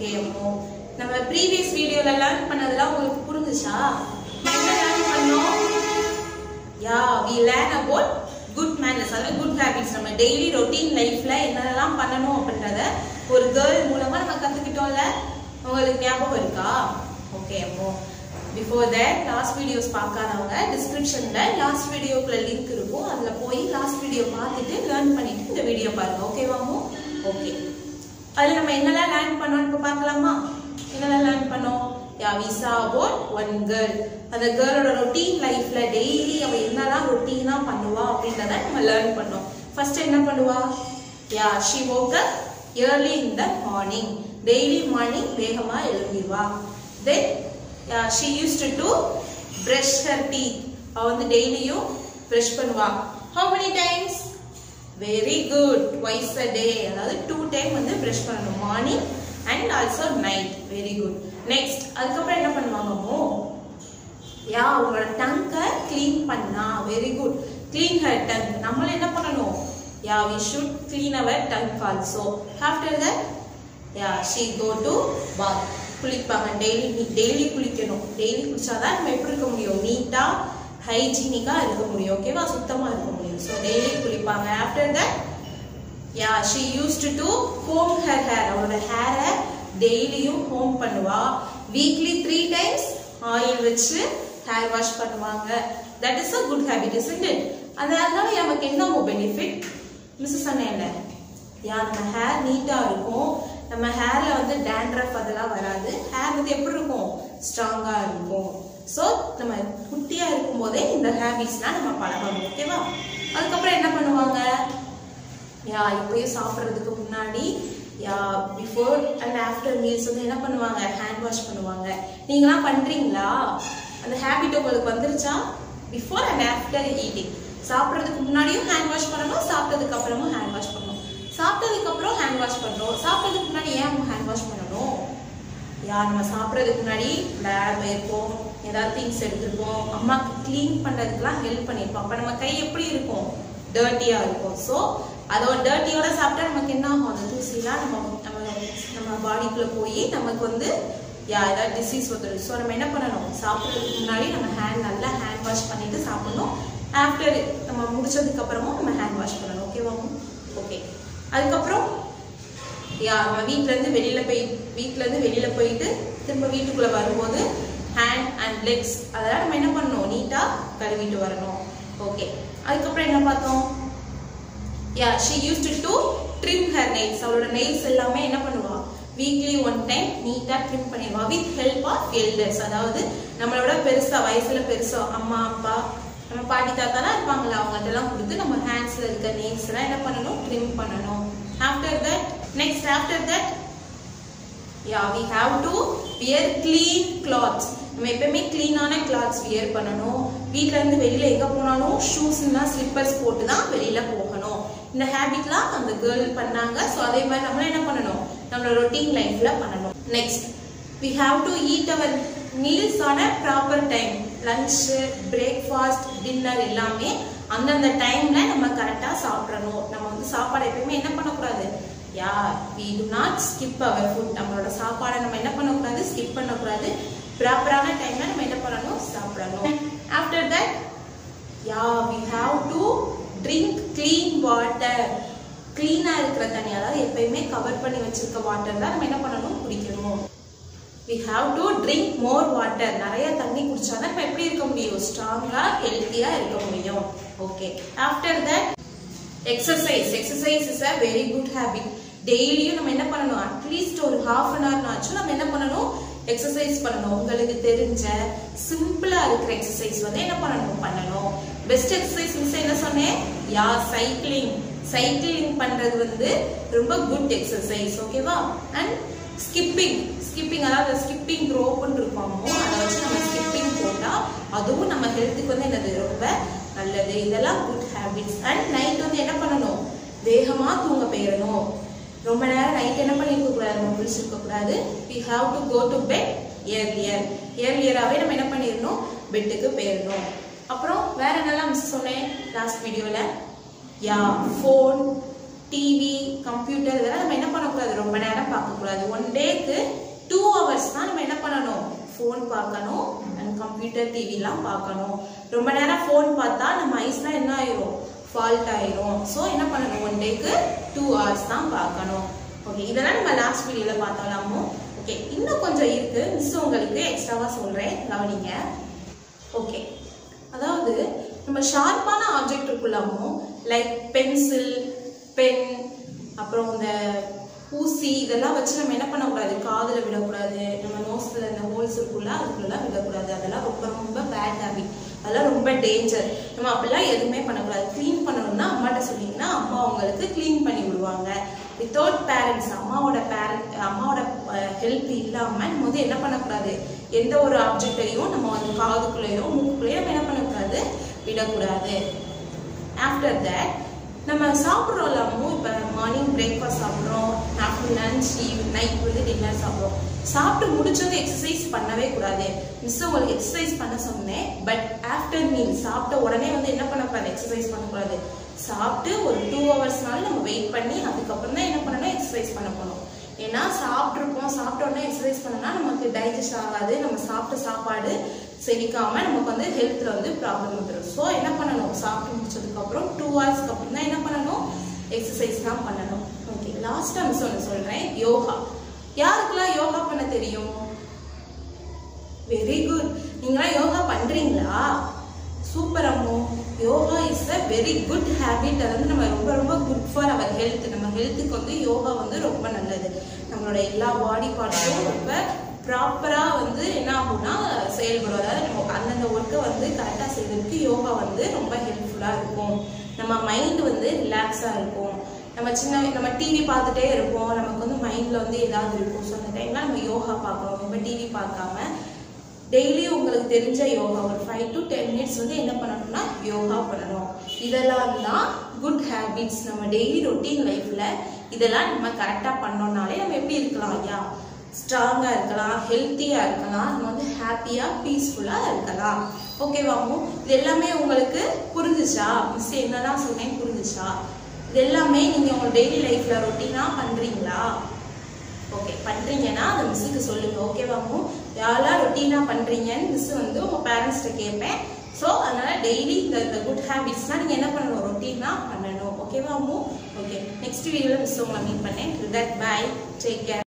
okay அம்மோ நம்ம previous வீடியோல லேர்ன் பண்ணதெல்லாம் உங்களுக்கு புரிஞ்சுச்சா என்ன லேர்ன் பண்ணோம் yeah we learn about good manners அதாவது குட் ஹேபிட்ஸ் நம்ம டெய்லி ரொட்டீன் லைஃப்ல என்னெல்லாம் பண்ணணும் அப்படின்றத ஒரு கேர்ள் மூலமா நம்ம கத்துக்கிட்டோம்ல உங்களுக்கு ஞாபகம் இருக்கா ஓகே அம்மோ பிஃபோர் தட் லாஸ்ட் வீடியோஸ் பார்க்காதவங்க டிஸ்கிரிப்ஷன்ல லாஸ்ட் வீடியோக்குள்ள லிங்க் இருக்கும் அதுல போய் லாஸ்ட் வீடியோ பார்த்துட்டு லேர்ன் பண்ணிட்டு இந்த வீடியோ பாருங்க ஓகேவாமோ ஓகே அதுல நம்ம என்னெல்லாம் லேர்ன் பண்ணோம் இப்போ பார்க்கலாமா என்னெல்லாம் லேர்ன் பண்ணோம் yeah we saw about one girl அந்த கேர்ளோட ரொட்டீன் லைஃப்ல டெய்லி அவ என்னெல்லாம் ரொட்டீனா பண்ணுவா அப்படின்றத நம்ம லேர்ன் பண்ணோம் ஃபர்ஸ்ட் என்ன பண்ணுவா yeah she woke up early in the morning daily morning வேகமா எழும்பிடுவா then she used to brush her teeth அவ வந்து டெய்லியும் ப்ரஷ் பண்ணுவா how many times very good twice a day அதாவது டூ டைம் வந்து ப்ரஷ் பண்ணணும் morning and also night very good next அதுக்கப்புறம் என்ன பண்ணுவாங்கமோ யா அவங்களோட டங்கை க்ளீன் பண்ணா very good clean her tongue நம்மளும் என்ன பண்ணணும் yeah we should clean our tongue also after that yeah she go to bath குளிப்பாங்க டெய்லி டெய்லி குளிக்கணும் டெய்லி குளிச்சாதான் நம்ம எப்படி இருக்க முடியும் நீட்டா ஹைஜீனிக்கா இருக்க முடியும் ஓகேவா சுத்தமா இருக்க முடியும் ஸோ டெய்லி குளிப்பாங்க after that yeah she used to ஹோம் ஹர் ஹேர் அவளோட ஹேரை டெய்லியும் ஹோம் பண்ணுவா வீக்லி த்ரீ டைம்ஸ் ஆயில் வச்சு ஹேர் வாஷ் பண்ணுவாங்க that is a good habit is it அதனால நமக்கு என்ன பெனிஃபிட் மிஸ்ஸஸ் சொன்னேன்ல யா நம்ம ஹேர் நீட்டா இருக்கும் நம்ம ஹேர்ல வந்து டேண்ட்ரஃப் அதெல்லாம் வராது ஹேர் வந்து எப்படி இருக்கும் ஸ்ட்ராங்கா இருக்கும் ஸோ நம்ம குட்டியா இருக்கும் போதே இந்த ஹேபிட்ஸ்லாம் நம்ம பழகணும் ஓகேவா அதுக்கப்புறம் என்ன பண்ணுவாங்க யா இப்பயும் சாப்பிட்றதுக்கு முன்னாடி yeah before and after meals வந்து என்ன பண்ணுவாங்க ஹேண்ட் வாஷ் பண்ணுவாங்க நீங்களாம் பண்றீங்களா அந்த ஹேபிட் உங்களுக்கு வந்துருச்சா பிஃபோர் அண்ட் ஆஃப்டர் ஈட்டிங் சாப்பிட்றதுக்கு முன்னாடியும் ஹேண்ட் வாஷ் பண்ணணும் சாப்பிட்டதுக்கு அப்புறமும் ஹேண்ட் வாஷ் பண்ணணும் சாப்பிட்டதுக்கு அப்புறம் ஹேண்ட் வாஷ் பண்றோம் சாப்பிட்டதுக்கு முன்னாடி ஏன் ஹேண்ட் வாஷ் பண்ணணும் யா நம்ம சாப்பிட்றதுக்கு முன்னாடி லேப் போயிருப்போம் ஏதாவது திங்ஸ் எடுத்திருப்போம் அம்மாக்கு க்ளீன் பண்றதுக்குலாம் ஹெல்ப் பண்ணியிருப்போம் அப்போ நம்ம கை எப்படி இருக்கும் டர்ட்டியா இருக்கும் ஸோ அதோட டர்ட்டியோட சாப்பிட்டா நமக்கு என்ன ஆகும் அந்த தூசிலாம் நம்ம நம்ம நம்ம பாடிக்குள்ள போய் நமக்கு வந்து யா ஏதாவது டிசீஸ் வந்துடும் ஸோ நம்ம என்ன பண்ணணும் சாப்பிட்றதுக்கு முன்னாடி நம்ம ஹேண்ட் நல்லா ஹேண்ட் வாஷ் பண்ணிட்டு சாப்பிடணும் ஆஃப்டர் நம்ம முடிச்சதுக்கு அப்புறமும் நம்ம ஹேண்ட் வாஷ் பண்ணணும் ஓகேவா ஓகே அதுக்கப்புறம் யா நம்ம வீட்ல இருந்து வெளியில போய் வீட்ல இருந்து வெளியில போயிட்டு திரும்ப வீட்டுக்குள்ள வரும்போது ஹேண்ட் அண்ட் லெக்ஸ் அதெல்லாம் நம்ம என்ன பண்ணணும் நீட்டா கழுவிட்டு வரணும் ஓகே அதுக்கப்புறம் என்ன பார்த்தோம் yeah she used to trim her nails அவளோட நெயில்ஸ் எல்லாமே என்ன பண்ணுவா வீக்லி ஒன் டைம் நீட்டா ட்ரிம் பண்ணிடுவா வித் ஹெல்ப் ஆஃப் எல்டர்ஸ் அதாவது நம்மளோட பெருசா வயசுல பெருசா அம்மா அப்பா நம்ம பாட்டி தாத்தாலாம் இருப்பாங்களா அவங்கள்ட்ட எல்லாம் கொடுத்து நம்ம ஹேண்ட்ஸ்ல இருக்க நெயில்ஸ் எல்லாம் என்ன பண்ணணும் ட்ரிம் பண்ணணும் after that next after that yeah we have to wear clean clothes நம்ம எப்பயுமே க்ளீனான கிளாத்ஸ் வியர் பண்ணணும் வீட்ல இருந்து வெளியில எங்க போனாலும் ஷூஸ்னா ஸ்லிப்பர்ஸ் போட்டு தான் வெளியில போகணும் இந்த ஹேபிட்லாம் அந்த கேர்ள் பண்ணாங்க ஸோ அதே மாதிரி நம்மளும் என்ன பண்ணணும் நம்மளோட ரொட்டீன் லைஃப்ல பண்ணணும் next we have to eat our meals on a proper time lunch breakfast dinner எல்லாமே அந்தந்த டைம்ல நம்ம கரெக்டாக சாப்பிடணும் நம்ம வந்து சாப்பாடு எப்பயுமே என்ன பண்ணக்கூடாது yeah we do not skip our food நம்மளோட சாப்பாடை நம்ம என்ன பண்ணக்கூடாது ஸ்கிப் பண்ணக்கூடாது ப்ராப்பரான டைம்ல நம்ம என்ன பண்ணணும் சாப்பிடணும் after that yeah we have to drink clean water க்ளீனாக இருக்கிற தண்ணி அதாவது எப்பயுமே கவர் பண்ணி வச்சிருக்க வாட்டர் தான் நம்ம என்ன பண்ணணும் குடிக்கணும் we have to drink more water நிறைய தண்ணி குடிச்சாதான் நம்ம எப்படி இருக்க முடியும் ஸ்ட்ராங்கா ஹெல்த்தியா இருக்க முடியும் okay after that exercise exercise is a very good habit டெய்லியும் நம்ம என்ன பண்ணணும் அட்லீஸ்ட் ஒரு ஹாஃப் அன் ஹவர்னாச்சும் நம்ம என்ன பண்ணணும் எக்ஸசைஸ் பண்ணணும் உங்களுக்கு தெரிஞ்ச சிம்பிளா இருக்கிற எக்ஸசைஸ் வந்து என்ன பண்ணணும் பண்ணணும் பெஸ்ட் எக்ஸசைஸ் மிஸ் என்ன சொன்னேன் யா சைக்கிளிங் சைக்கிளிங் பண்றது வந்து ரொம்ப குட் எக்ஸசைஸ் ஓகேவா அண்ட் ஸ்கிப்பிங் ஸ்கிப்பிங் அதாவது ஸ்கிப்பிங் ரோப்னு இருப்பாமோ அதை வச்சு நம்ம ஸ்கிப்பிங் போட்டா அதுவும் நம்ம ஹெல்த்துக்கு வந்து என்னது ரொம்ப நல்லது இதெல்லாம் குட் ஹேபிட்ஸ் அண்ட் நைட் வந்து என்ன பண்ணணும் வேகமா தூங்க போயிடணும் ரொம்ப நேரம் நைட் என்ன பண்ணிருக்க கூடாது நம்ம குளிச்சிருக்க கூடாது we have to go to bed earlier இயர்லியராகவே நம்ம என்ன பண்ணிடணும் பெட்டுக்கு போயிடணும் அப்புறம் வேற என்னெல்லாம் மிஸ் சொன்னேன் லாஸ்ட் வீடியோல யா ஃபோன் டிவி கம்ப்யூட்டர் இதெல்லாம் நம்ம என்ன பண்ணக்கூடாது ரொம்ப நேரம் பார்க்கக்கூடாது ஒன் டேக்கு டூ ஹவர்ஸ் தான் நம்ம என்ன பண்ணணும் ஃபோன் பார்க்கணும் அண்ட் கம்ப்யூட்டர் டிவிலாம் பார்க்கணும் ரொம்ப நேரம் ஃபோன் பார்த்தா நம்ம ஐஸ்லாம் என்ன ஆயிரும் ஃபால்ட் ஆயிரும் ஸோ என்ன பண்ணணும் ஒன் டேக்கு டூ ஹவர்ஸ் தான் பார்க்கணும் ஓகே இதெல்லாம் நம்ம லாஸ்ட் வீடியோவில் பார்த்தோம்லாமோ ஓகே இன்னும் கொஞ்சம் இருக்கு மிஸ் உங்களுக்கு எக்ஸ்ட்ராவா சொல்றேன் கவனிங்க ஓகே அதாவது நம்ம ஷார்ப்பான ஆப்ஜெக்ட் இருக்குல்லாமோ லைக் பென்சில் பென் அப்புறம் இந்த ஊசி இதெல்லாம் வச்சு நம்ம என்ன பண்ணக்கூடாது காதுல விடக்கூடாது நம்ம நோஸ்ல இந்த ஹோல்ஸ் இருக்குல்ல அதுக்குள்ளலாம் விடக்கூடாது அதெல்லாம் ரொம்ப ரொம்ப பேட் ஹேபிட் அதெல்லாம் ரொம்ப டேஞ்சர் நம்ம அப்படிலாம் எதுவுமே பண்ணக்கூடாது க்ளீன் பண்ணணும்னா அம்மாட்ட சொன்னீங்கன்னா அம்மா உங்களுக்கு க்ளீன் பண்ணி விடுவாங்க வித்தவுட் பேரண்ட்ஸ் அம்மாவோட பேரண்ட் அம்மாவோட ஹெல்ப் இல்லாம நம்ம வந்து என்ன பண்ணக்கூடாது எந்த ஒரு ஆப்ஜெக்டையும் நம்ம வந்து காதுக்குள்ளேயோ மூக்குள்ளேயோ நம்ம என்ன பண்ணக்கூடாது விடக்கூடாது ஆஃப்டர் தட் நம்ம சாப்பிட்றோம் இல்லாமல் இப்போ மார்னிங் பிரேக்ஃபாஸ்ட் சாப்பிட்றோம் ஆஃப்டர் லஞ்ச் நைட் வந்து டின்னர் சாப்பிட்றோம் சாப்பிட்டு முடிச்சது எக்ஸசைஸ் பண்ணவே கூடாது மிஸ் உங்களுக்கு எக்ஸசைஸ் பண்ண சொன்னேன் பட் ஆஃப்டர் மீல் சாப்பிட்ட உடனே வந்து என்ன பண்ணக்கூடாது எக்ஸசைஸ் பண்ணக்கூடாது சாப்பிட்டு ஒரு டூ ஹவர்ஸ்னால நம்ம வெயிட் பண்ணி அதுக்கப்புறம் தான் என்ன பண்ணணும் எக்ஸசைஸ் பண்ண போகணும் ஏன்னா சாப்பிட்ருப்போம் சாப்பிட்ட உடனே எக்ஸசைஸ் பண்ணோம்னா நமக்கு டைஜஸ்ட் ஆகாது நம்ம சாப்பிட்ட சாப்பாடு செரிக்காம நமக்கு வந்து ஹெல்த்ல வந்து ப்ராப்ளம் வந்துடும் ஸோ என்ன பண்ணணும் சாப்பிட்டு முடிச்சதுக்கு அப்புறம் டூ ஹவர்ஸ்க்கு அப்புறம் தான் என்ன பண்ணணும் எக்ஸசைஸ் தான் பண்ணணும் ஓகே லாஸ்டா மிஸ் ஒன்று சொல்றேன் யோகா யாருக்கெல்லாம் யோகா பண்ண தெரியும் வெரி குட் நீங்களாம் யோகா பண்றீங்களா சூப்பர் அம்மோ yoga is a very good habit அது வந்து நம்ம ரொம்ப ரொம்ப குட் ஃபார் அவர் ஹெல்த் நம்ம ஹெல்த்துக்கு வந்து யோகா வந்து ரொம்ப நல்லது நம்மளோட எல்லா பாடி பார்ட்ஸும் ரொம்ப ப்ராப்பராக வந்து என்ன ஆகும்னா செயல்படும் அதாவது நம்ம அந்தந்த ஒர்க்கை வந்து கரெக்டாக செய்யறதுக்கு யோகா வந்து ரொம்ப ஹெல்ப்ஃபுல்லாக இருக்கும் நம்ம மைண்ட் வந்து ரிலாக்ஸாக இருக்கும் நம்ம சின்ன நம்ம டிவி பார்த்துட்டே இருப்போம் நமக்கு வந்து மைண்டில் வந்து ஏதாவது இருக்கும் ஸோ அந்த டைம்லாம் நம்ம யோகா பார்க்கணும் ரொம்ப டிவி பார்க்காம டெய்லி உங்களுக்கு தெரிஞ்ச யோகா ஒரு ஃபைவ் டு டென் மினிட்ஸ் வந்து என்ன பண்ணணும்னா யோகா பண்ணணும் இதெல்லாம் தான் குட் ஹேபிட்ஸ் நம்ம டெய்லி ரொட்டீன் லைஃப்ல இதெல்லாம் நம்ம கரெக்டாக பண்ணோம்னாலே நம்ம எப்படி இருக்கலாம் ஐயா ஸ்ட்ராங்காக இருக்கலாம் ஹெல்த்தியாக இருக்கலாம் நம்ம வந்து ஹாப்பியாக பீஸ்ஃபுல்லாக இருக்கலாம் ஓகேவாமோ இது எல்லாமே உங்களுக்கு புரிஞ்சுச்சா மிஸ் என்னதான் சொன்னேன் புரிஞ்சுச்சா இது எல்லாமே நீங்கள் உங்கள் டெய்லி லைஃப்பில் ரொட்டீனாக பண்ணுறீங்களா ஓகே பண்றீங்கன்னா அந்த மிஸ்ஸுக்கு சொல்லுங்க ஓகேவாமோ யாரெல்லாம் ரொட்டீனா பண்றீங்கன்னு மிஸ் வந்து உங்க பேரண்ட்ஸ்கிட்ட கேட்பேன் ஸோ அதனால டெய்லி இந்த இந்த குட் ஹேபிட்ஸ்லாம் நீங்க என்ன பண்ணணும் ரொட்டீனா பண்ணணும் ஓகேவாமோ ஓகே நெக்ஸ்ட் வீடியோல மிஸ் உங்களை மீட் பண்ணேன் தட் பை டேக் கேர்